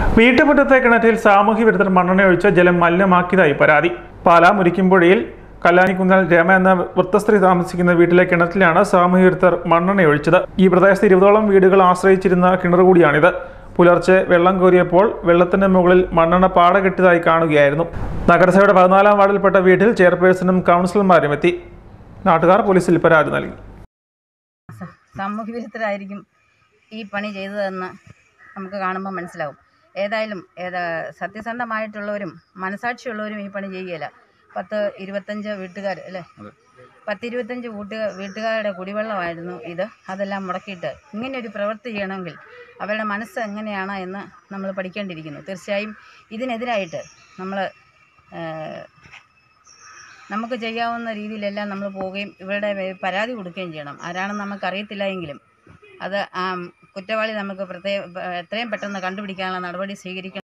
വീട്ടുമുറ്റത്തെ കിണറ്റിൽ സാമൂഹ്യ വിരുദ്ധർ മണ്ണെണ്ണയൊഴിച്ച് ജലം മലിനമാക്കിയതായി പരാതി പാലാ മുരിക്കുംപുഴയിൽ കല്ലാനിക്കുന്നൽ രമ എന്ന വൃത്തസ്ത്രീ താമസിക്കുന്ന വീട്ടിലെ കിണറ്റിലാണ് സാമൂഹ്യ വിരുദ്ധർ മണ്ണെണ്ണയൊഴിച്ചത് ഈ പ്രദേശത്ത് ഇരുപതോളം വീടുകൾ ആശ്രയിച്ചിരുന്ന കിണർ കൂടിയാണിത് പുലർച്ചെ വെള്ളം കോരിയപ്പോൾ വെള്ളത്തിന്റെ മുകളിൽ മണ്ണെണ്ണ പാട കെട്ടിയതായി കാണുകയായിരുന്നു നഗരസഭയുടെ പതിനാലാം വാർഡിൽപ്പെട്ട വീട്ടിൽ ചെയർപേഴ്സണും കൗൺസിലർമാരും എത്തി നാട്ടുകാർ പോലീസിൽ പരാതി നൽകി സാമൂഹ്യ വിരുദ്ധരായിരിക്കും ഈ പണി ചെയ്തതെന്ന് നമുക്ക് കാണുമ്പോൾ മനസ്സിലാവും ഏതായാലും ഏതാ സത്യസന്ധമായിട്ടുള്ളവരും മനസാക്ഷിയുള്ളവരും ഈ പണി ചെയ്യുകയില്ല പത്ത് ഇരുപത്തഞ്ച് വീട്ടുകാർ അല്ലേ പത്ത് ഇരുപത്തഞ്ച് വീട്ടുക വീട്ടുകാരുടെ കുടിവെള്ളമായിരുന്നു ഇത് അതെല്ലാം മുടക്കിയിട്ട് ഇങ്ങനെ ഒരു പ്രവൃത്തി ചെയ്യണമെങ്കിൽ അവരുടെ മനസ്സ് എങ്ങനെയാണ് എന്ന് നമ്മൾ പഠിക്കേണ്ടിയിരിക്കുന്നു തീർച്ചയായും ഇതിനെതിരായിട്ട് നമ്മൾ നമുക്ക് ചെയ്യാവുന്ന രീതിയിലെല്ലാം നമ്മൾ പോവുകയും ഇവരുടെ പേ- പരാതി കൊടുക്കുകയും ചെയ്യണം ആരാണെന്ന് നമുക്കറിയത്തില്ല എങ്കിലും അത് ആ കുറ്റവാളി നമുക്ക് പ്രത്യേക എത്രയും പെട്ടെന്ന് കണ്ടുപിടിക്കാനുള്ള നടപടി സ്വീകരിക്കണം